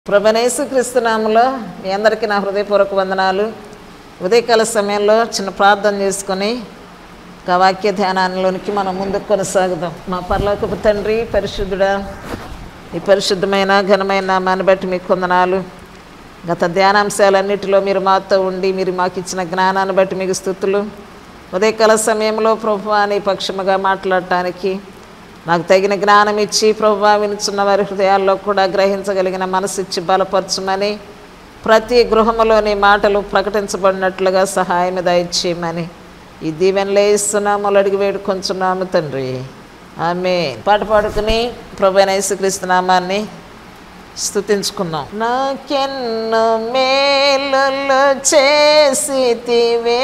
ప్రభనేసు క్రీస్తునామంలో మీ అందరికీ నా హృదయపూర్వక వందనాలు ఉదయకాల సమయంలో చిన్న ప్రార్థన చేసుకొని ఒక వాక్య ధ్యానానికి మనం ముందుకు కొనసాగుదాం మా పరలోకపు తండ్రి పరిశుద్ధుడా ఈ పరిశుద్ధమైన ఘనమైన నామాన్ని బట్టి మీకు వందనాలు గత ధ్యానాంశాలన్నిటిలో మీరు మాతో ఉండి మీరు మాకు ఇచ్చిన జ్ఞానాన్ని బట్టి మీకు స్థుతులు ఉదయకాల సమయంలో ప్రభు నీ పక్షముగా మాట్లాడటానికి నాకు తగిన జ్ఞానం ఇచ్చి ప్రభు వినుచున్న వారి హృదయాల్లో కూడా గ్రహించగలిగిన మనసు ఇచ్చి బలపరచమని ప్రతి గృహములోని మాటలు ప్రకటించబడినట్లుగా సహాయం దయచేయమని ఈ దీవెనలే ఇస్తున్నాము అడిగి వేడుకొంచున్నాము తండ్రి ఆమె పాట పాడుకుని ప్రభు యేసుక్రీస్తు నామాన్ని స్థుతించుకుందాం నాకెన్నో మేలులు చేసితివే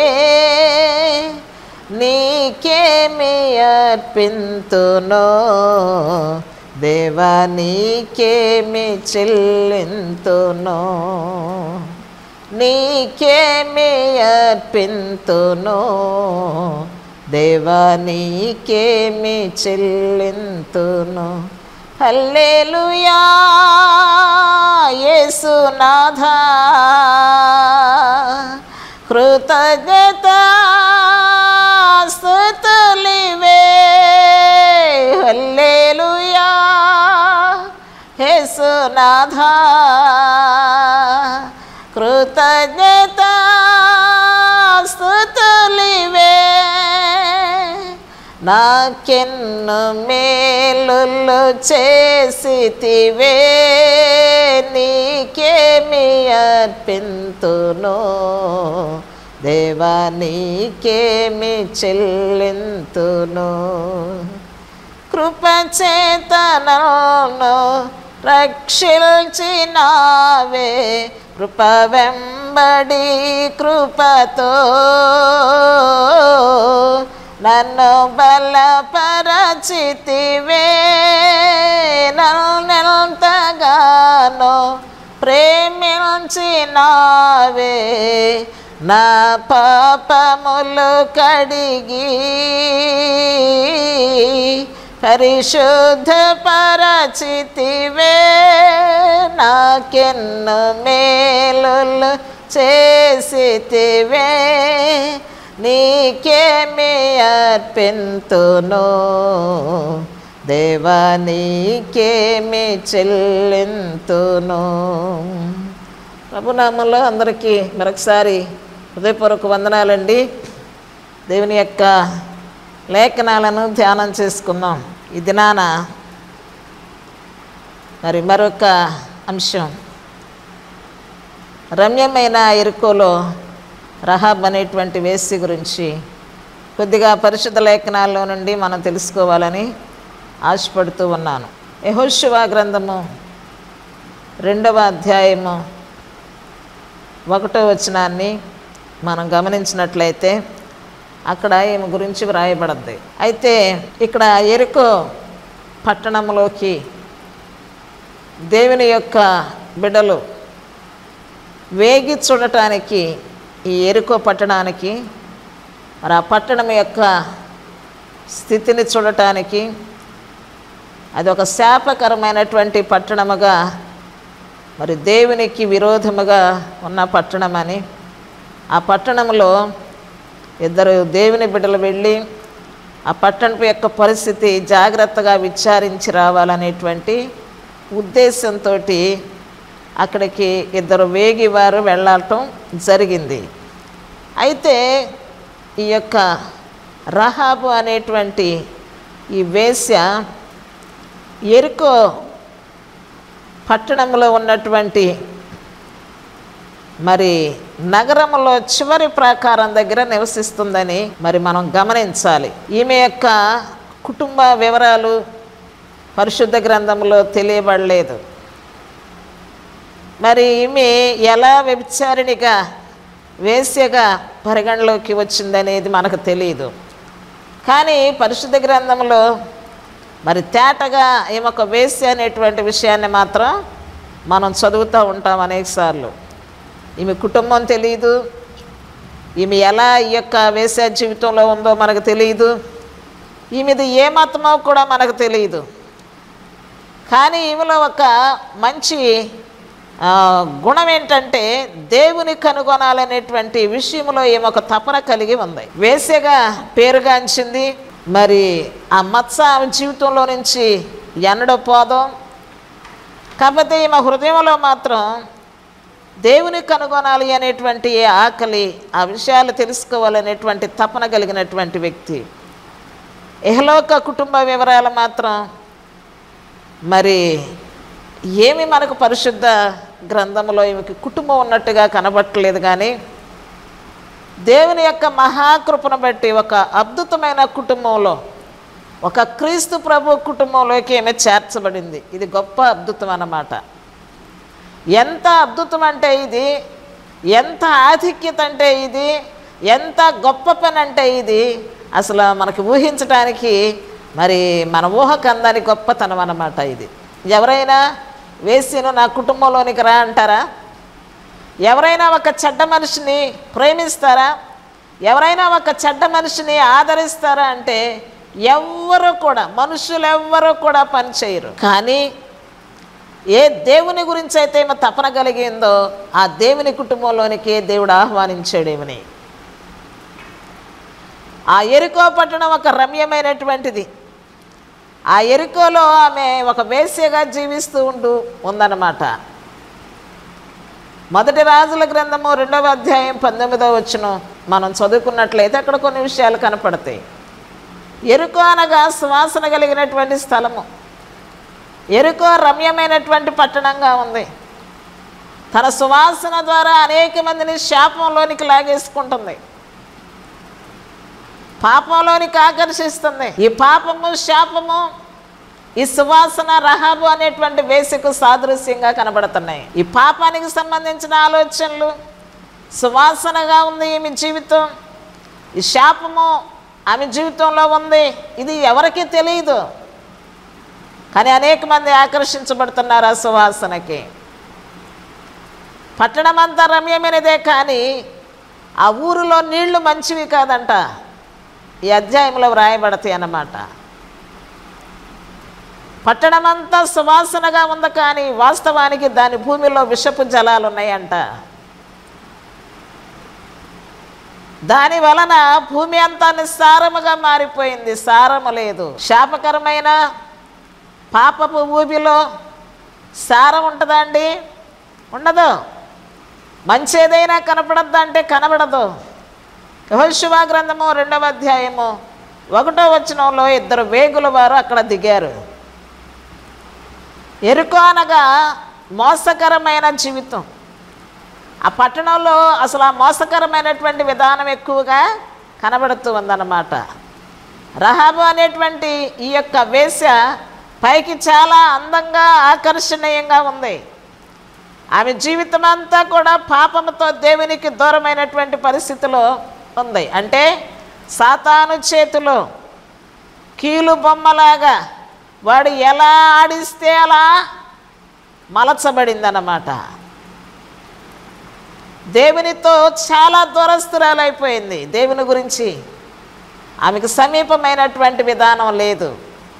నీకేమి అర్పింతునో దేవా నీకేమి చెల్లింతునో నీకేమి అర్పింతునో దేవా నీకేమి చెల్లింతునో హల్లేలుయా యేసునాథా కృతజ్ఞత స్తుతులివే హల్లేలుయా యేసునాథా కృతజ్ఞత స్తుతులివే నాకెన్ను మేలులు చేసితివే నీకేమి అర్పింతునో దేవా నీకేమి చెల్లింతును కృపచేతనను రక్షించినావే కృప వెంబడి కృపతో నన్ను బలపరచితివే నన్నెంతగానో ప్రేమించినావే నా పాపములు కడిగి పరిశుద్ధ పరచితివే నాకెన్ను మేలులు చేసితివే నీకేమి అర్పింతునో దేవా నీకేమి చెల్లింతును ప్రభునామంలో అందరికీ మరొకసారి హృదయపూర్వక వందనాలండి దేవుని యొక్క లేఖనాలను ధ్యానం చేసుకుందాం ఈ దినాన మరి మరొక అంశం రమ్యమైన ఎరుకోలో రహాబ్ అనేటువంటి వేసి గురించి కొద్దిగా పరిశుద్ధ లేఖనాల్లో నుండి మనం తెలుసుకోవాలని ఆశపడుతూ ఉన్నాను యహోశివా గ్రంథము రెండవ అధ్యాయము ఒకటో వచనాన్ని మనం గమనించినట్లయితే అక్కడ ఈమె గురించి వ్రాయబడద్ది అయితే ఇక్కడ ఎరుకో పట్టణంలోకి దేవుని యొక్క బిడ్డలు వేగి చూడటానికి ఈ ఎరుకో పట్టణానికి మరి ఆ పట్టణం యొక్క స్థితిని చూడటానికి అది ఒక శాపకరమైనటువంటి పట్టణముగా మరి దేవునికి విరోధముగా ఉన్న పట్టణమని ఆ పట్టణంలో ఇద్దరు దేవుని బిడ్డలు వెళ్ళి ఆ పట్టణపు యొక్క పరిస్థితి జాగ్రత్తగా విచారించి రావాలనేటువంటి ఉద్దేశంతో అక్కడికి ఇద్దరు వేగి వారు వెళ్ళటం జరిగింది అయితే ఈ యొక్క రహాబు అనేటువంటి ఈ వేశ్య ఎరుకో పట్టణంలో ఉన్నటువంటి మరి నగరంలో చివరి ప్రాకారం దగ్గర నివసిస్తుందని మరి మనం గమనించాలి ఈమె యొక్క కుటుంబ వివరాలు పరిశుద్ధ గ్రంథంలో తెలియబడలేదు మరి ఈమె ఎలా వ్యభిచారిణిగా వేశ్యగా పరిగణలోకి వచ్చిందనేది మనకు తెలియదు కానీ పరిశుద్ధ గ్రంథంలో మరి తేటగా ఈమె ఒక వేశ్య అనేటువంటి విషయాన్ని మాత్రం మనం చదువుతూ ఉంటాం అనేకసార్లు ఈమె కుటుంబం తెలియదు ఈమె ఎలా ఈ యొక్క వేశ్య జీవితంలో ఉందో మనకు తెలియదు ఈమెది ఏ మతమో కూడా మనకు తెలియదు కానీ ఈమెలో ఒక మంచి ఆ, గుణం ఏంటంటే దేవుని కనుగొనాలనేటువంటి విషయంలో ఈమె ఒక తపన కలిగి ఉంది వేసేగా పేరుగాంచింది మరి ఆ మత్స ఆమె జీవితంలో నుంచి ఎన్నడో పోదాం కాకపోతే ఈమె హృదయంలో మాత్రం దేవుని కనుగొనాలి అనేటువంటి ఆకలి ఆ విషయాలు తెలుసుకోవాలనేటువంటి తపన కలిగినటువంటి వ్యక్తి ఇహలోక కుటుంబ వివరాలు మాత్రం మరి ఏమి మనకు పరిశుద్ధ గ్రంథంలో ఈమెకి కుటుంబం ఉన్నట్టుగా కనబట్టలేదు కానీ దేవుని యొక్క మహాకృపను బట్టి ఒక అద్భుతమైన కుటుంబంలో ఒక క్రీస్తు ప్రభు కుటుంబంలోకి ఈమె చేర్చబడింది ఇది గొప్ప అద్భుతం అన్నమాట ఎంత అద్భుతం అంటే ఇది ఎంత ఆధిక్యత అంటే ఇది ఎంత గొప్ప పని అంటే ఇది అసలు మనకి ఊహించడానికి మరి మన ఊహకు అందని గొప్పతనం అన్నమాట ఇది ఎవరైనా వేసిను నా కుటుంబంలోనికి రా అంటారా ఎవరైనా ఒక చెడ్డ మనిషిని ప్రేమిస్తారా ఎవరైనా ఒక చెడ్డ మనిషిని ఆదరిస్తారా అంటే ఎవ్వరూ కూడా మనుషులు ఎవ్వరూ కూడా పనిచేయరు కానీ ఏ దేవుని గురించి అయితే ఈమె తపన కలిగిందో ఆ దేవుని కుటుంబంలోనికి దేవుడు ఆహ్వానించాడు ఈమెని ఆ ఎరుకో పట్టణం ఒక రమ్యమైనటువంటిది ఆ ఎరుకోలో ఆమె ఒక వేశ్యగా జీవిస్తూ ఉంటూ ఉందన్నమాట మొదటి రాజుల గ్రంథము రెండవ అధ్యాయం పంతొమ్మిదవ వచ్చిన మనం చదువుకున్నట్లయితే అక్కడ కొన్ని విషయాలు కనపడతాయి ఎరుకో అనగా సువాసన కలిగినటువంటి స్థలము ఎరుకో రమ్యమైనటువంటి పట్టణంగా ఉంది తన సువాసన ద్వారా అనేక మందిని శాపంలోనికి లాగేసుకుంటుంది పాపంలోనికి ఆకర్షిస్తుంది ఈ పాపము శాపము ఈ సువాసన రహాబు అనేటువంటి వేసికు సాదృశ్యంగా కనబడుతున్నాయి ఈ పాపానికి సంబంధించిన ఆలోచనలు సువాసనగా ఉంది ఈమె జీవితం ఈ శాపము ఆమె జీవితంలో ఉంది ఇది ఎవరికీ తెలియదు కానీ అనేక మంది ఆకర్షించబడుతున్నారు ఆ సువాసనకి పట్టణం అంతా రమ్యమైనదే కానీ ఆ ఊరిలో నీళ్లు మంచివి కాదంట ఈ అధ్యాయంలో వ్రాయబడతాయి అన్నమాట పట్టణమంతా సువాసనగా ఉంది కానీ వాస్తవానికి దాని భూమిలో విషపు జలాలు ఉన్నాయంట దాని వలన భూమి అంతా నిస్సారముగా మారిపోయింది సారము లేదు శాపకరమైన పాపపు ఊబిలో సారం ఉంటుందా అండి ఉండదు మంచి ఏదైనా కనపడద్దా అంటే కనబడదు యహోశివా గ్రంథము రెండవ అధ్యాయము ఒకటో వచనంలో ఇద్దరు వేగుల వారు అక్కడ దిగారు ఎరుకు అనగా మోసకరమైన జీవితం ఆ పట్టణంలో అసలు ఆ మోసకరమైనటువంటి విధానం ఎక్కువగా కనబడుతూ ఉందన్నమాట రహాబు అనేటువంటి ఈ యొక్క వేశ్య పైకి చాలా అందంగా ఆకర్షణీయంగా ఉంది ఆమె జీవితం అంతా కూడా పాపముతో దేవునికి దూరమైనటువంటి పరిస్థితిలో ఉంది అంటే సాతాను చేతిలో కీలు బొమ్మలాగా వాడు ఎలా ఆడిస్తే అలా మలచబడిందన్నమాట దేవునితో చాలా దూరస్తురాలైపోయింది దేవుని గురించి ఆమెకు సమీపమైనటువంటి విధానం లేదు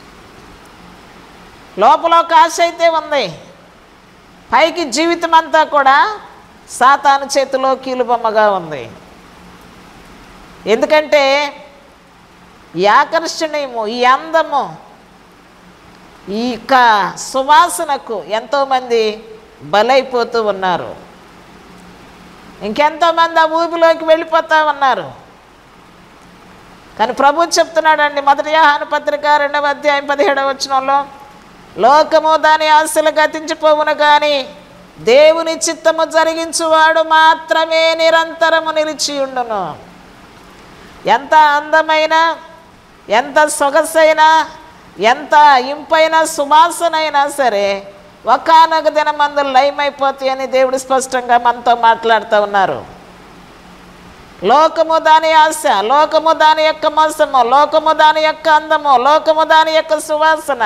లోపల ఒక ఆశ అయితే ఉంది పైకి జీవితం అంతా కూడా సాతాను చేతిలో కీలుబొమ్మగా ఉంది ఎందుకంటే ఈ ఆకర్షణీయము ఈ అందము ఈ యొక్క సువాసనకు ఎంతోమంది బలైపోతూ ఉన్నారు ఇంకెంతోమంది ఆ ఊబిలోకి వెళ్ళిపోతూ ఉన్నారు కానీ ప్రభు చెప్తున్నాడండి మొదటి ఆహాన పత్రిక రెండవ అధ్యాయం పదిహేడవ వచనంలో లోకము దాని ఆశలు గతించిపోవును కానీ దేవుని చిత్తము జరిగించువాడు మాత్రమే నిరంతరము నిలిచి ఉండును ఎంత అందమైన ఎంత సొగసైన ఎంత ఇంపైన సువాసనైనా సరే ఒకనొక దినమందు లయమైపోతాయి అని దేవుడు స్పష్టంగా మనతో మాట్లాడుతూ ఉన్నారు లోకము దాని ఆశ లోకము దాని యొక్క మోసము లోకము దాని యొక్క అందము లోకము దాని యొక్క సువాసన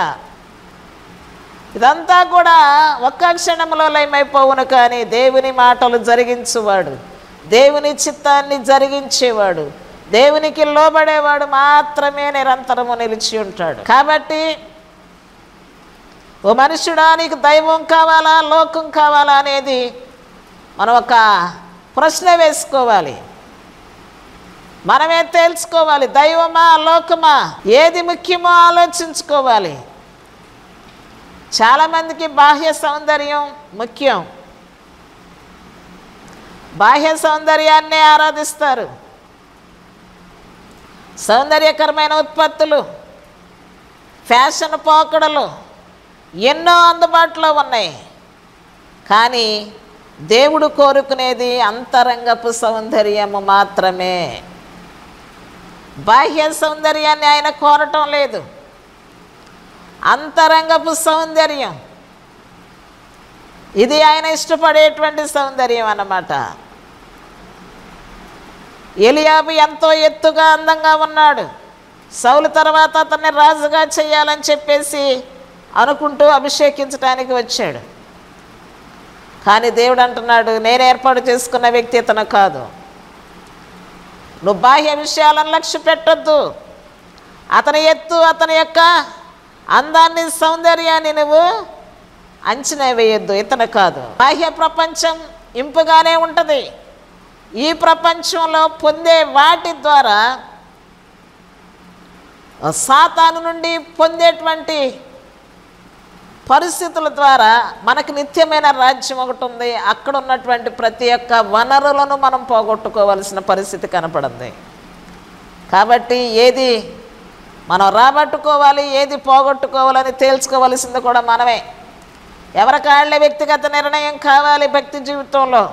ఇదంతా కూడా ఒక్క క్షణంలో లయమైపోవును కానీ దేవుని మాటలు జరిగించువాడు దేవుని చిత్తాన్ని జరిగించేవాడు దేవునికి లోబడేవాడు మాత్రమే నిరంతరము నిలిచి ఉంటాడు కాబట్టి ఓ మనుషుడా నీకు దైవం కావాలా లోకం కావాలా అనేది మనం ఒక ప్రశ్న వేసుకోవాలి మనమే తేల్చుకోవాలి దైవమా లోకమా ఏది ముఖ్యమో ఆలోచించుకోవాలి చాలామందికి బాహ్య సౌందర్యం ముఖ్యం బాహ్య సౌందర్యాన్నే ఆరాధిస్తారు సౌందర్యకరమైన ఉత్పత్తులు ఫ్యాషన్ పోకడలు ఎన్నో అందుబాటులో ఉన్నాయి కానీ దేవుడు కోరుకునేది అంతరంగపు సౌందర్యము మాత్రమే బాహ్య సౌందర్యాన్ని ఆయన కోరటం లేదు అంతరంగపు సౌందర్యం ఇది ఆయన ఇష్టపడేటువంటి సౌందర్యం అన్నమాట ఎలియాబు ఎంతో ఎత్తుగా అందంగా ఉన్నాడు సౌలు తర్వాత అతన్ని రాజుగా చేయాలని చెప్పేసి అనుకుంటూ అభిషేకించడానికి వచ్చాడు కానీ దేవుడు అంటున్నాడు నేను ఏర్పాటు చేసుకున్న వ్యక్తి ఇతను కాదు నువ్వు బాహ్య విషయాలను లక్ష్య పెట్టొద్దు అతని ఎత్తు అతని యొక్క అందాన్ని సౌందర్యాన్ని నువ్వు అంచనా వేయొద్దు ఇతను కాదు బాహ్య ప్రపంచం ఇంపుగానే ఉంటుంది ఈ ప్రపంచంలో పొందే వాటి ద్వారా సాతాను నుండి పొందేటువంటి పరిస్థితుల ద్వారా మనకు నిత్యమైన రాజ్యం ఒకటి ఉంది అక్కడ ఉన్నటువంటి ప్రతి ఒక్క వనరులను మనం పోగొట్టుకోవాల్సిన పరిస్థితి కనపడింది కాబట్టి ఏది మనం రాబట్టుకోవాలి ఏది పోగొట్టుకోవాలని తేల్చుకోవాల్సింది కూడా మనమే ఎవరికాళ్ళే వ్యక్తిగత నిర్ణయం కావాలి భక్తి జీవితంలో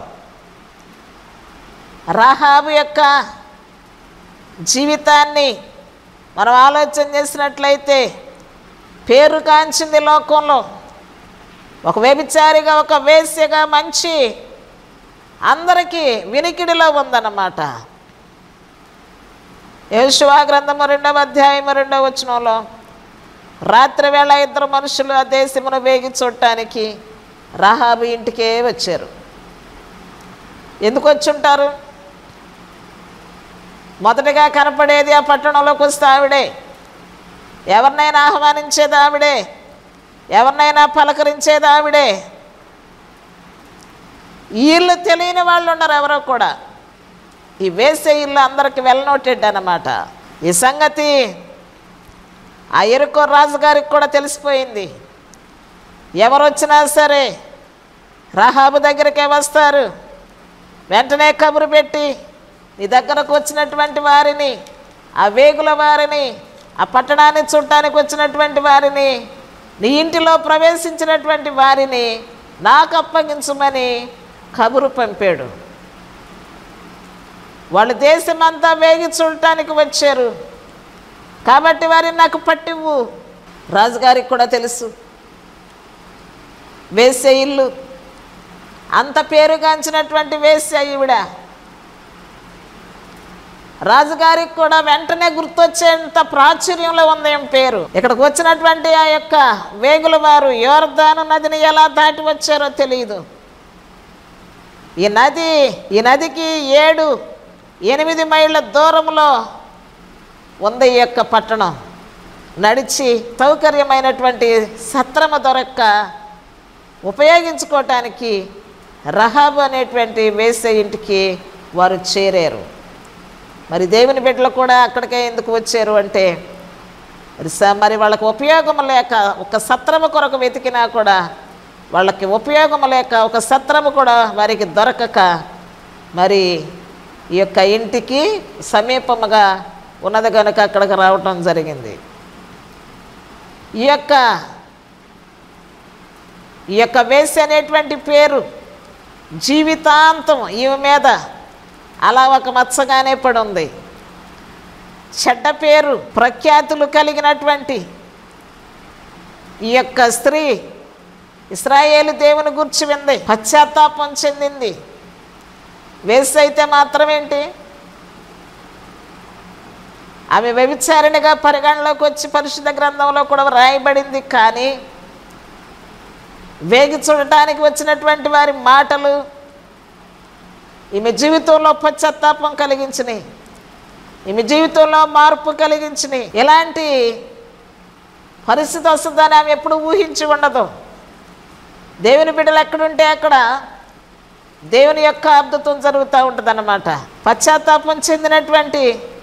రాహాబు యొక్క జీవితాన్ని మనం ఆలోచన చేసినట్లయితే పేరు కాంచింది లోకంలో ఒక వ్యభిచారిగా ఒక వేశ్యగా మంచి అందరికీ వినికిడిలో ఉందన్నమాట యేషువా గ్రంథము రెండవ అధ్యాయము రెండవ వచనంలో రాత్రి వేళ ఇద్దరు మనుషులు ఆ దేశమును వేగి చూడటానికి రాహాబు ఇంటికే వచ్చారు ఎందుకు వచ్చి ఉంటారు మొదటగా కనపడేది ఆ పట్టణంలోకి వస్తే ఆవిడే ఎవరినైనా ఆహ్వానించేది ఆవిడే ఎవరినైనా పలకరించేది ఆవిడే ఈ ఇల్లు తెలియని వాళ్ళు ఉన్నారు ఎవరో కూడా ఈ వేసే ఇల్లు అందరికి వెల్నోటెడ్ అన్నమాట ఈ సంగతి ఆ ఎరుకో రాజుగారికి కూడా తెలిసిపోయింది ఎవరు వచ్చినా సరే రహాబు దగ్గరికే వస్తారు వెంటనే కబురు పెట్టి నీ దగ్గరకు వచ్చినటువంటి వారిని ఆ వేగుల వారిని ఆ పట్టణాన్ని చూడటానికి వచ్చినటువంటి వారిని నీ ఇంటిలో ప్రవేశించినటువంటి వారిని నాకు అప్పగించమని కబురు పంపాడు వాళ్ళు దేశమంతా వేగి చూడటానికి వచ్చారు కాబట్టి వారిని నాకు పట్టివ్వు రాజుగారికి కూడా తెలుసు వేసే ఇల్లు అంత పేరుగాంచినటువంటి వేసే ఈవిడ రాజుగారికి కూడా వెంటనే గుర్తొచ్చేంత ప్రాచుర్యంలో ఉంది ఏం పేరు ఇక్కడికి వచ్చినటువంటి ఆ యొక్క వేగుల వారు యోర్ధాను నదిని ఎలా దాటి వచ్చారో తెలియదు ఈ నది ఈ నదికి ఏడు ఎనిమిది మైళ్ళ దూరంలో ఉంది ఈ యొక్క పట్టణం నడిచి సౌకర్యమైనటువంటి సత్రమ దొరక్క ఉపయోగించుకోవటానికి రహాబు అనేటువంటి వేసే ఇంటికి వారు చేరారు మరి దేవుని బిడ్డలు కూడా అక్కడికే ఎందుకు వచ్చారు అంటే మరి స- మరి వాళ్ళకి ఉపయోగం లేక ఒక సత్రము కొరకు వెతికినా కూడా వాళ్ళకి ఉపయోగం లేక ఒక సత్రము కూడా వారికి దొరకక మరి ఈ యొక్క ఇంటికి సమీపముగా ఉన్నది కనుక అక్కడికి రావటం జరిగింది ఈ యొక్క ఈ యొక్క వేసి అనేటువంటి పేరు జీవితాంతం ఈమె మీద అలా ఒక మచ్చగానే పడి ఉంది చెడ్డ పేరు ప్రఖ్యాతులు కలిగినటువంటి ఈ యొక్క స్త్రీ ఇస్రాయేలు దేవుని గుర్చి వింది పశ్చాత్తాపం చెందింది వేసి అయితే మాత్రమేంటి ఆమె వ్యభిచారిణిగా పరిగణలోకి వచ్చి పరిశుద్ధ గ్రంథంలో కూడా రాయబడింది కానీ వేగి చూడటానికి వచ్చినటువంటి వారి మాటలు ఈమె జీవితంలో పశ్చాత్తాపం కలిగించినాయి ఈమె జీవితంలో మార్పు కలిగించినాయి ఇలాంటి పరిస్థితి వస్తుందని ఆమె ఎప్పుడు ఊహించి ఉండదు దేవుని బిడ్డలు ఎక్కడుంటే అక్కడ దేవుని యొక్క అద్భుతం జరుగుతూ ఉంటుంది అన్నమాట పశ్చాత్తాపం చెందినటువంటి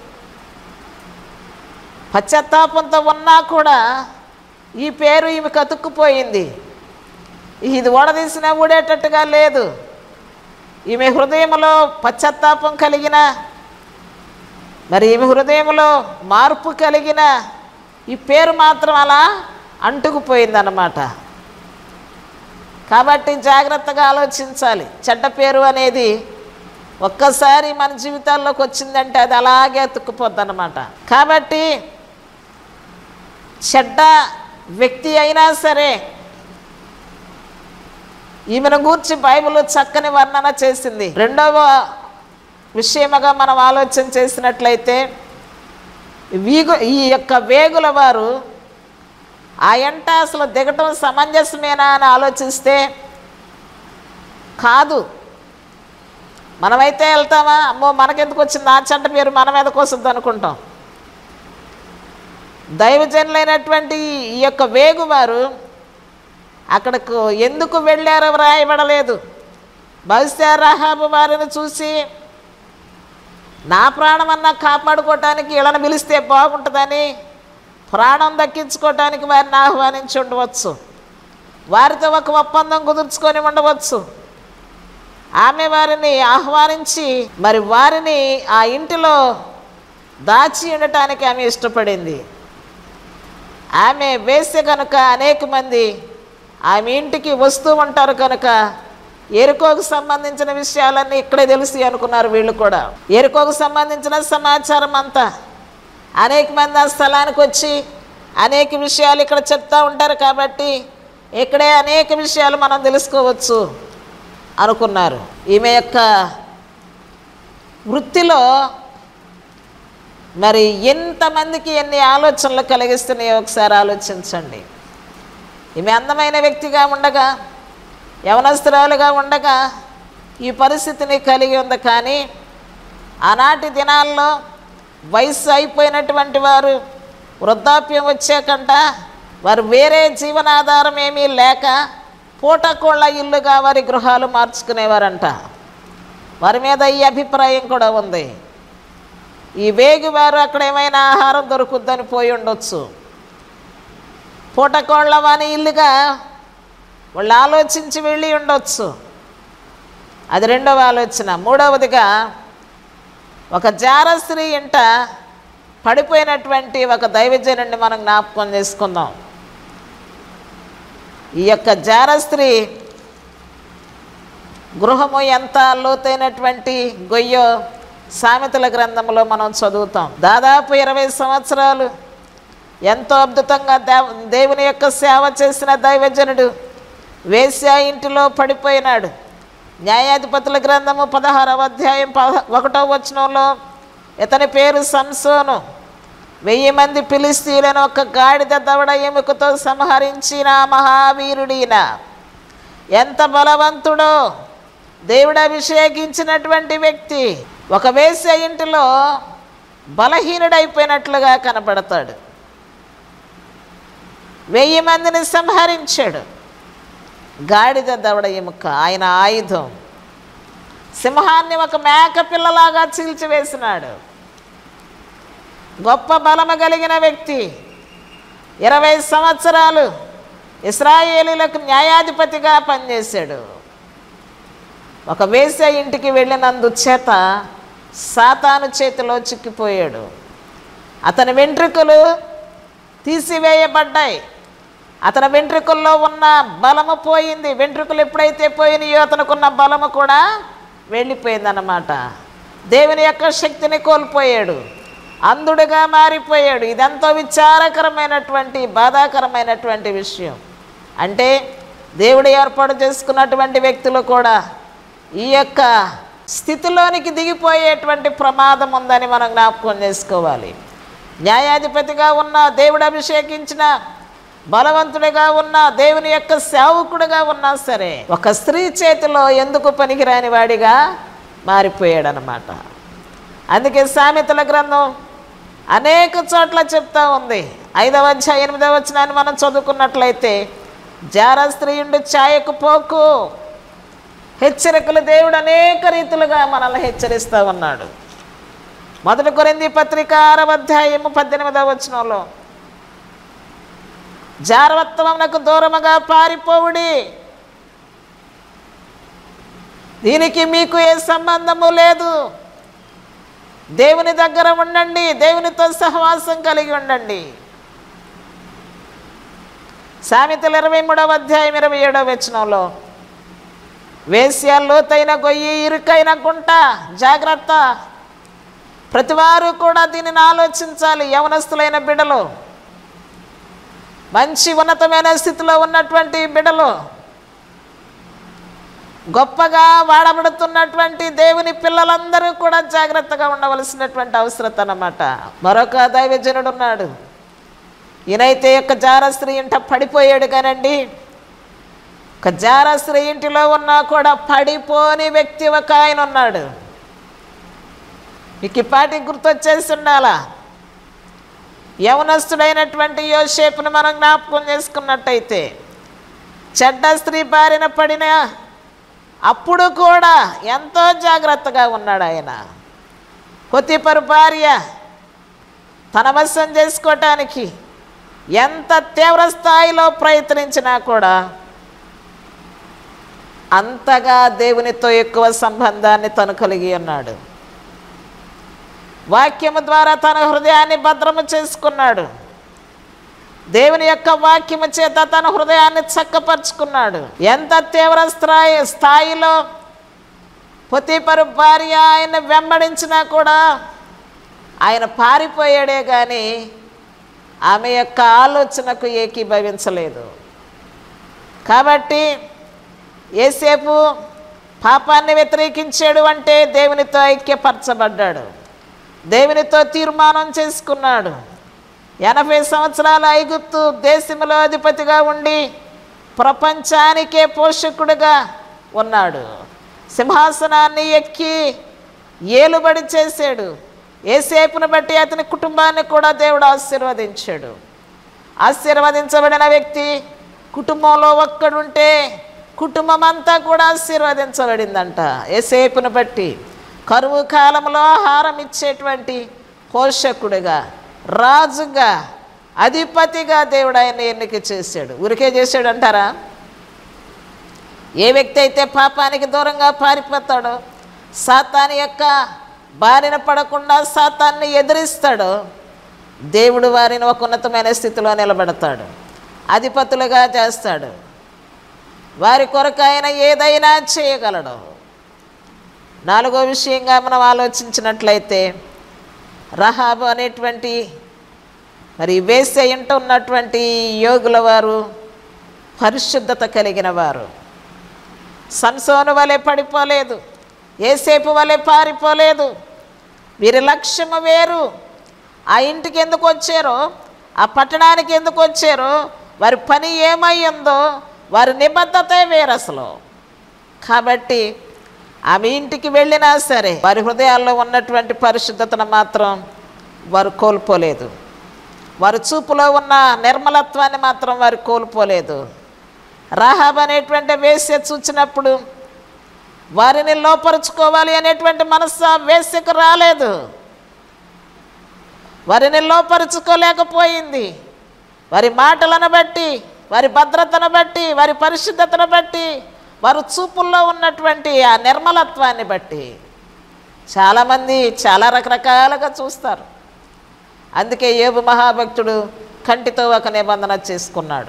పశ్చాత్తాపంతో ఉన్నా కూడా ఈ పేరు ఈమె కతుక్కుపోయింది ఇది ఓడదీసినా ఊడేటట్టుగా లేదు ఈమె హృదయంలో పశ్చాత్తాపం కలిగిన మరి ఈమె హృదయంలో మార్పు కలిగిన ఈ పేరు మాత్రం అలా అంటుకుపోయిందన్నమాట కాబట్టి జాగ్రత్తగా ఆలోచించాలి చెడ్డ పేరు అనేది ఒక్కసారి మన జీవితాల్లోకి వచ్చిందంటే అది అలాగే అతుక్కుపోద్ది అనమాట కాబట్టి చెడ్డ వ్యక్తి అయినా సరే ఈమెను గూర్చి బైబిల్ చక్కని వర్ణన చేసింది రెండవ విషయముగా మనం ఆలోచన చేసినట్లయితే వీగు ఈ యొక్క వేగుల వారు ఆ ఎంట అసలు దిగటం సమంజసమేనా అని ఆలోచిస్తే కాదు మనమైతే వెళ్తామా అమ్మో మనకెందుకు వచ్చింది నా చెడ్డ పేరు మన మీదకి వస్తుంది అనుకుంటాం దైవజనులైనటువంటి ఈ యొక్క వేగువారు అక్కడకు ఎందుకు వెళ్ళారో వ్రాయబడలేదు బహుశా రహాబు వారిని చూసి నా ప్రాణం అన్నా కాపాడుకోవటానికి ఇళ్ళని పిలిస్తే బాగుంటుందని ప్రాణం దక్కించుకోవటానికి వారిని ఆహ్వానించి ఉండవచ్చు వారితో ఒక ఒప్పందం కుదుర్చుకొని ఉండవచ్చు ఆమె వారిని ఆహ్వానించి మరి వారిని ఆ ఇంటిలో దాచి ఉండటానికి ఆమె ఇష్టపడింది ఆమె వేసే కనుక అనేక మంది ఆమె ఇంటికి వస్తూ ఉంటారు కనుక ఎరుకోకు సంబంధించిన విషయాలన్నీ ఇక్కడే తెలిసి అనుకున్నారు వీళ్ళు కూడా ఎరుకోకు సంబంధించిన సమాచారం అంతా అనేక మంది ఆ స్థలానికి వచ్చి అనేక విషయాలు ఇక్కడ చెప్తూ ఉంటారు కాబట్టి ఇక్కడే అనేక విషయాలు మనం తెలుసుకోవచ్చు అనుకున్నారు ఈమె యొక్క వృత్తిలో మరి ఎంతమందికి ఎన్ని ఆలోచనలు కలిగిస్తున్నాయో ఒకసారి ఆలోచించండి ఈమె అందమైన వ్యక్తిగా ఉండగా యవనస్తురాలుగా ఉండగా ఈ పరిస్థితిని కలిగి ఉంది కానీ ఆనాటి దినాల్లో వయసు అయిపోయినటువంటి వారు వృద్ధాప్యం వచ్చాకంట వారు వేరే జీవనాధారం ఏమీ లేక పూటకోళ్ళ ఇల్లుగా వారి గృహాలు మార్చుకునేవారంట వారి మీద ఈ అభిప్రాయం కూడా ఉంది ఈ వేగి వారు అక్కడ ఏమైనా ఆహారం దొరుకుద్దని పోయి ఉండొచ్చు పూటకోళ్ళ వాని ఇల్లుగా వాళ్ళు ఆలోచించి వెళ్ళి ఉండొచ్చు అది రెండవ ఆలోచన మూడవదిగా ఒక జార స్త్రీ ఇంట పడిపోయినటువంటి ఒక దైవజనుడిని మనం జ్ఞాపకం చేసుకుందాం ఈ యొక్క జార స్త్రీ గృహము ఎంత లోతైనటువంటి గొయ్యో సామెతల గ్రంథంలో మనం చదువుతాం దాదాపు ఇరవై సంవత్సరాలు ఎంతో అద్భుతంగా దేవ దేవుని యొక్క సేవ చేసిన దైవజనుడు వేశ్యా ఇంటిలో పడిపోయినాడు న్యాయాధిపతుల గ్రంథము పదహారవ అధ్యాయం పద ఒకటో వచనంలో ఇతని పేరు సంసోను వెయ్యి మంది పిలిస్తీలను ఒక గాడిద దవడ ఎముకతో సంహరించిన మహావీరుడిన ఎంత బలవంతుడో దేవుడు అభిషేకించినటువంటి వ్యక్తి ఒక వేశ్య ఇంటిలో బలహీనుడైపోయినట్లుగా కనపడతాడు వెయ్యి మందిని సంహరించాడు గాడిద దవడ ఎముక ఆయన ఆయుధం సింహాన్ని ఒక మేక పిల్లలాగా చీల్చివేసినాడు గొప్ప బలము కలిగిన వ్యక్తి ఇరవై సంవత్సరాలు ఇస్రాయేలీలకు న్యాయాధిపతిగా పనిచేశాడు ఒక వేశ్య ఇంటికి వెళ్ళినందు చేత సాతాను చేతిలో చిక్కిపోయాడు అతని వెంట్రుకలు తీసివేయబడ్డాయి అతని వెంట్రుకల్లో ఉన్న బలము పోయింది వెంట్రుకలు ఎప్పుడైతే పోయినాయో అతనుకున్న బలము కూడా వెళ్ళిపోయిందన్నమాట దేవుని యొక్క శక్తిని కోల్పోయాడు అంధుడిగా మారిపోయాడు ఇదంతా విచారకరమైనటువంటి బాధాకరమైనటువంటి విషయం అంటే దేవుడు ఏర్పాటు చేసుకున్నటువంటి వ్యక్తులు కూడా ఈ యొక్క స్థితిలోనికి దిగిపోయేటువంటి ప్రమాదం ఉందని మనం జ్ఞాపకం చేసుకోవాలి న్యాయాధిపతిగా ఉన్న దేవుడు అభిషేకించిన బలవంతుడిగా ఉన్న దేవుని యొక్క సేవకుడిగా ఉన్నా సరే ఒక స్త్రీ చేతిలో ఎందుకు పనికిరాని వాడిగా మారిపోయాడనమాట అందుకే సామెతల గ్రంథం అనేక చోట్ల చెప్తా ఉంది ఐదవ అధ్యాయం ఎనిమిదవ వచనాన్ని మనం చదువుకున్నట్లయితే జార స్త్రీ ఉండి ఛాయకు పోకు హెచ్చరికలు దేవుడు అనేక రీతులుగా మనల్ని హెచ్చరిస్తూ ఉన్నాడు మొదటి కొరింది పత్రిక ఆరవ అధ్యాయము పద్దెనిమిదవ వచనంలో జారవత్వమునకు దూరముగా పారిపోవుడి దీనికి మీకు ఏ సంబంధము లేదు దేవుని దగ్గర ఉండండి దేవునితో సహవాసం కలిగి ఉండండి సామెతలు ఇరవై మూడవ అధ్యాయం ఇరవై ఏడవ వచనంలో వేశ్య లోతైన గొయ్యి ఇరుకైన గుంట జాగ్రత్త ప్రతివారు కూడా దీనిని ఆలోచించాలి యవనస్తులైన బిడలు మంచి ఉన్నతమైన స్థితిలో ఉన్నటువంటి బిడలు గొప్పగా వాడబడుతున్నటువంటి దేవుని పిల్లలందరూ కూడా జాగ్రత్తగా ఉండవలసినటువంటి అవసరం అన్నమాట మరొక దైవజనుడు ఉన్నాడు ఈయనైతే యొక్క జార స్త్రీ ఇంట పడిపోయాడు కానండి ఒక జార స్త్రీ ఇంటిలో ఉన్నా కూడా పడిపోని వ్యక్తి ఒక ఆయన ఉన్నాడు మీకు ఈ పాటి గుర్తొచ్చేసి ఉండాలా యవనస్తుడైనటువంటి యోసేపును మనం జ్ఞాపకం చేసుకున్నట్టయితే చెడ్డ స్త్రీ బారిన పడిన అప్పుడు కూడా ఎంతో జాగ్రత్తగా ఉన్నాడు ఆయన కొత్తిపరు భార్య తన వశం చేసుకోవటానికి ఎంత తీవ్ర స్థాయిలో ప్రయత్నించినా కూడా అంతగా దేవునితో ఎక్కువ సంబంధాన్ని తను కలిగి ఉన్నాడు వాక్యము ద్వారా తన హృదయాన్ని భద్రము చేసుకున్నాడు దేవుని యొక్క వాక్యము చేత తన హృదయాన్ని చక్కపరుచుకున్నాడు ఎంత తీవ్ర స్థాయి స్థాయిలో పొతిపరు భార్య ఆయన వెంబడించినా కూడా ఆయన పారిపోయాడే కానీ ఆమె యొక్క ఆలోచనకు ఏకీభవించలేదు కాబట్టి ఏసేపు పాపాన్ని వ్యతిరేకించాడు అంటే దేవునితో ఐక్యపరచబడ్డాడు దేవునితో తీర్మానం చేసుకున్నాడు ఎనభై సంవత్సరాల ఐగుప్తు దేశంలో అధిపతిగా ఉండి ప్రపంచానికే పోషకుడిగా ఉన్నాడు సింహాసనాన్ని ఎక్కి ఏలుబడి చేశాడు ఏసేపును బట్టి అతని కుటుంబాన్ని కూడా దేవుడు ఆశీర్వదించాడు ఆశీర్వదించబడిన వ్యక్తి కుటుంబంలో ఒక్కడుంటే కుటుంబం అంతా కూడా ఆశీర్వదించబడిందంట ఏసేపును బట్టి కరువు కాలంలో ఆహారం ఇచ్చేటువంటి పోషకుడిగా రాజుగా అధిపతిగా దేవుడు ఆయన ఎన్నిక చేశాడు ఊరికే చేశాడు అంటారా ఏ వ్యక్తి అయితే పాపానికి దూరంగా పారిపోతాడో సాతాని యొక్క బారిన పడకుండా సాతాన్ని ఎదిరిస్తాడో దేవుడు వారిని ఒక ఉన్నతమైన స్థితిలో నిలబెడతాడు అధిపతులుగా చేస్తాడు వారి కొరకు ఆయన ఏదైనా చేయగలడు నాలుగో విషయంగా మనం ఆలోచించినట్లయితే రహాబు అనేటువంటి మరి వేసే ఇంట ఉన్నటువంటి యోగుల వారు పరిశుద్ధత కలిగిన వారు సంసోను వలె పడిపోలేదు ఏసేపు వలె పారిపోలేదు వీరి లక్ష్యము వేరు ఆ ఇంటికి ఎందుకు వచ్చారో ఆ పట్టణానికి ఎందుకు వచ్చారో వారి పని ఏమై ఉందో వారి నిబద్ధతే వేరు అసలు కాబట్టి ఆమె ఇంటికి వెళ్ళినా సరే వారి హృదయాల్లో ఉన్నటువంటి పరిశుద్ధతను మాత్రం వారు కోల్పోలేదు వారి చూపులో ఉన్న నిర్మలత్వాన్ని మాత్రం వారు కోల్పోలేదు రాహాబ్ అనేటువంటి వేశ్య చూచినప్పుడు వారిని లోపరుచుకోవాలి అనేటువంటి మనస్సు ఆ వేశ్యకు రాలేదు వారిని లోపరుచుకోలేకపోయింది వారి మాటలను బట్టి వారి భద్రతను బట్టి వారి పరిశుద్ధతను బట్టి వారి చూపుల్లో ఉన్నటువంటి ఆ నిర్మలత్వాన్ని బట్టి చాలామంది చాలా రకరకాలుగా చూస్తారు అందుకే ఏబు మహాభక్తుడు కంటితో ఒక నిబంధన చేసుకున్నాడు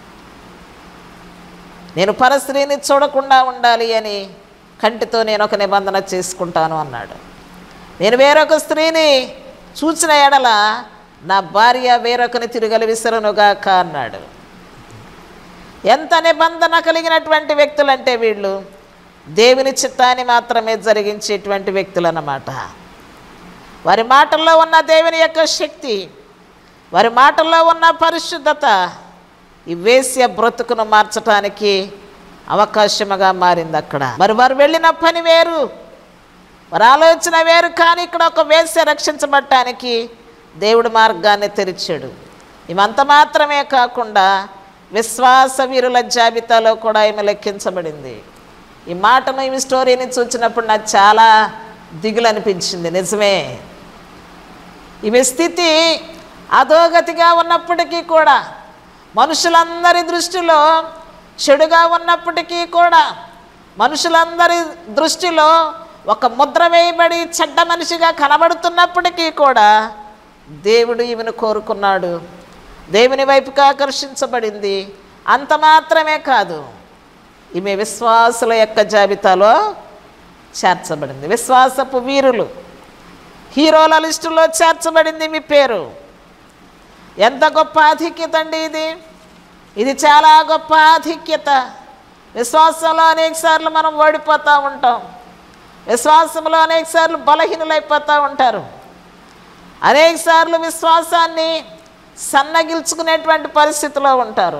నేను పరస్త్రీని చూడకుండా ఉండాలి అని కంటితో నేను ఒక నిబంధన చేసుకుంటాను అన్నాడు నేను వేరొక స్త్రీని చూసిన ఎడల నా భార్య వేరొకని తిరగలి విసరనుగాక అన్నాడు ఎంత నిబంధన కలిగినటువంటి వ్యక్తులంటే వీళ్ళు దేవుని చిత్తాన్ని మాత్రమే జరిగించేటువంటి వ్యక్తులు అన్నమాట వారి మాటల్లో ఉన్న దేవుని యొక్క శక్తి వారి మాటల్లో ఉన్న పరిశుద్ధత ఈ వేశ్య బ్రతుకును మార్చటానికి అవకాశముగా మారింది అక్కడ మరి వారు వెళ్ళిన పని వేరు వారి ఆలోచన వేరు కానీ ఇక్కడ ఒక వేశ్య రక్షించబడటానికి దేవుడు మార్గాన్ని తెరిచాడు ఇవంత మాత్రమే కాకుండా విశ్వాస వీరుల జాబితాలో కూడా ఈమె లెక్కించబడింది ఈ మాటను ఈ స్టోరీని చూసినప్పుడు నాకు చాలా దిగులు అనిపించింది నిజమే ఈమె స్థితి అధోగతిగా ఉన్నప్పటికీ కూడా మనుషులందరి దృష్టిలో చెడుగా ఉన్నప్పటికీ కూడా మనుషులందరి దృష్టిలో ఒక ముద్ర వేయబడి చెడ్డ మనిషిగా కనబడుతున్నప్పటికీ కూడా దేవుడు ఈమెను కోరుకున్నాడు దేవుని వైపుకి ఆకర్షించబడింది అంత మాత్రమే కాదు ఈమె విశ్వాసుల యొక్క జాబితాలో చేర్చబడింది విశ్వాసపు వీరులు హీరోల లిస్టులో చేర్చబడింది మీ పేరు ఎంత గొప్ప ఆధిక్యత అండి ఇది ఇది చాలా గొప్ప ఆధిక్యత విశ్వాసంలో అనేక సార్లు మనం ఓడిపోతూ ఉంటాం విశ్వాసంలో అనేక సార్లు బలహీనులైపోతూ ఉంటారు అనేక సార్లు విశ్వాసాన్ని సన్నగిల్చుకునేటువంటి పరిస్థితిలో ఉంటారు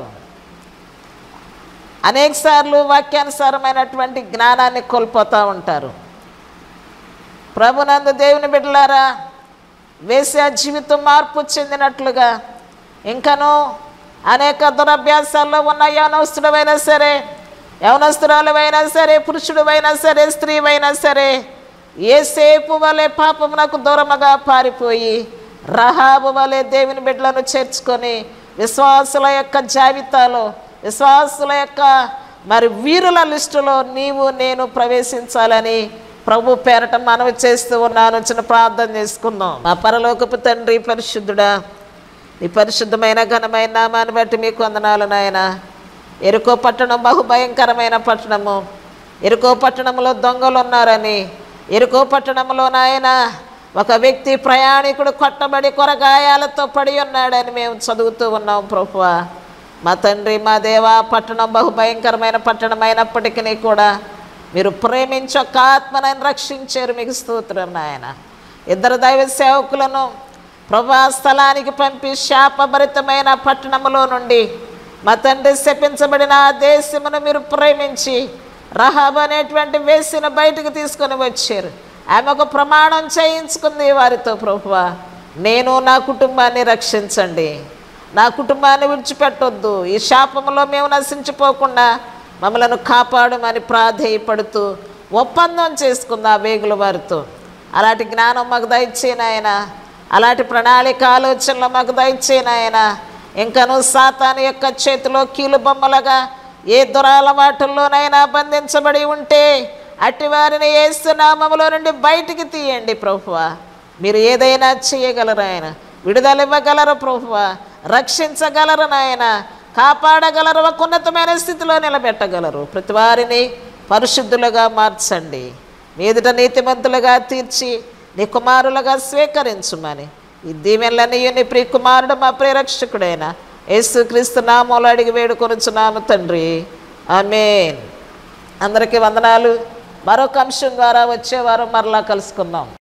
అనేక సార్లు వాక్యానుసారమైనటువంటి జ్ఞానాన్ని కోల్పోతూ ఉంటారు ప్రభునందు దేవుని బిడ్డలారా వేసే జీవితం మార్పు చెందినట్లుగా ఇంకను అనేక దురభ్యాసాల్లో ఉన్న యవనస్తుడమైనా సరే యవనస్తురాలువైనా సరే పురుషుడువైనా సరే స్త్రీవైనా సరే ఏసేపు వలె పాపమునకు దూరముగా పారిపోయి రహాబు వలె దేవుని బిడ్డలను చేర్చుకొని విశ్వాసుల యొక్క జాబితాలో విశ్వాసుల యొక్క మరి వీరుల లిస్టులో నీవు నేను ప్రవేశించాలని ప్రభు పేరట మనవి చేస్తూ ఉన్నాను చిన్న ప్రార్థన చేసుకుందాం మా పరలోకపు తండ్రి పరిశుద్ధుడా నీ పరిశుద్ధమైన ఘనమైన నామాన్ని బట్టి మీకు వందనాలు నాయన ఎరుకో పట్టణం బహుభయంకరమైన పట్టణము ఎరుకో పట్టణంలో దొంగలు ఉన్నారని ఎరుకో పట్టణంలో నాయన ఒక వ్యక్తి ప్రయాణికుడు కొట్టబడి కొరగాయాలతో పడి ఉన్నాడని మేము చదువుతూ ఉన్నాం ప్రభువా మా తండ్రి మా దేవ పట్టణం బహుభయంకరమైన పట్టణం అయినప్పటికీ కూడా మీరు ప్రేమించి ఒక ఆత్మనని రక్షించారు మీకు స్తోత్రం నాయన ఇద్దరు దైవ సేవకులను ప్రభా స్థలానికి పంపి శాపభరితమైన పట్టణములో నుండి మా తండ్రి శపించబడిన ఆ దేశమును మీరు ప్రేమించి రహాబ్ అనేటువంటి వేసిన బయటకు తీసుకొని వచ్చారు ఆమె ఒక ప్రమాణం చేయించుకుంది వారితో ప్రభువా నేను నా కుటుంబాన్ని రక్షించండి నా కుటుంబాన్ని విడిచిపెట్టొద్దు ఈ శాపంలో మేము నశించిపోకుండా మమ్మలను కాపాడమని ప్రాధేయపడుతూ ఒప్పందం చేసుకుంది ఆ వేగుల వారితో అలాంటి జ్ఞానం మాకు దయచేనాయన అలాంటి ప్రణాళిక ఆలోచనలు మాకు దయచేనాయన ఇంకను సాతాను యొక్క చేతిలో కీలు బొమ్మలుగా ఏ దురాలవాటుల్లోనైనా బంధించబడి ఉంటే అట్టి వారిని ఏసునామములో నుండి బయటికి తీయండి ప్రభువా మీరు ఏదైనా చేయగలరు ఆయన విడుదల ఇవ్వగలరు ప్రభువా రక్షించగలరు నాయన కాపాడగలరు ఒక ఉన్నతమైన స్థితిలో నిలబెట్టగలరు ప్రతి వారిని పరిశుద్ధులుగా మార్చండి మీదుట నీతిమంతులుగా తీర్చి నీ కుమారులుగా స్వీకరించుమని ఈ దీవెనలన్నీ నీ ప్రియ కుమారుడు మా ప్రియరక్షకుడైన యేసుక్రీస్తు నామూలు అడిగి వేడుకొనుచున్నాము తండ్రి ఆమేన్ అందరికీ వందనాలు మరొక అంశం ద్వారా వచ్చే వారం మరలా కలుసుకుందాం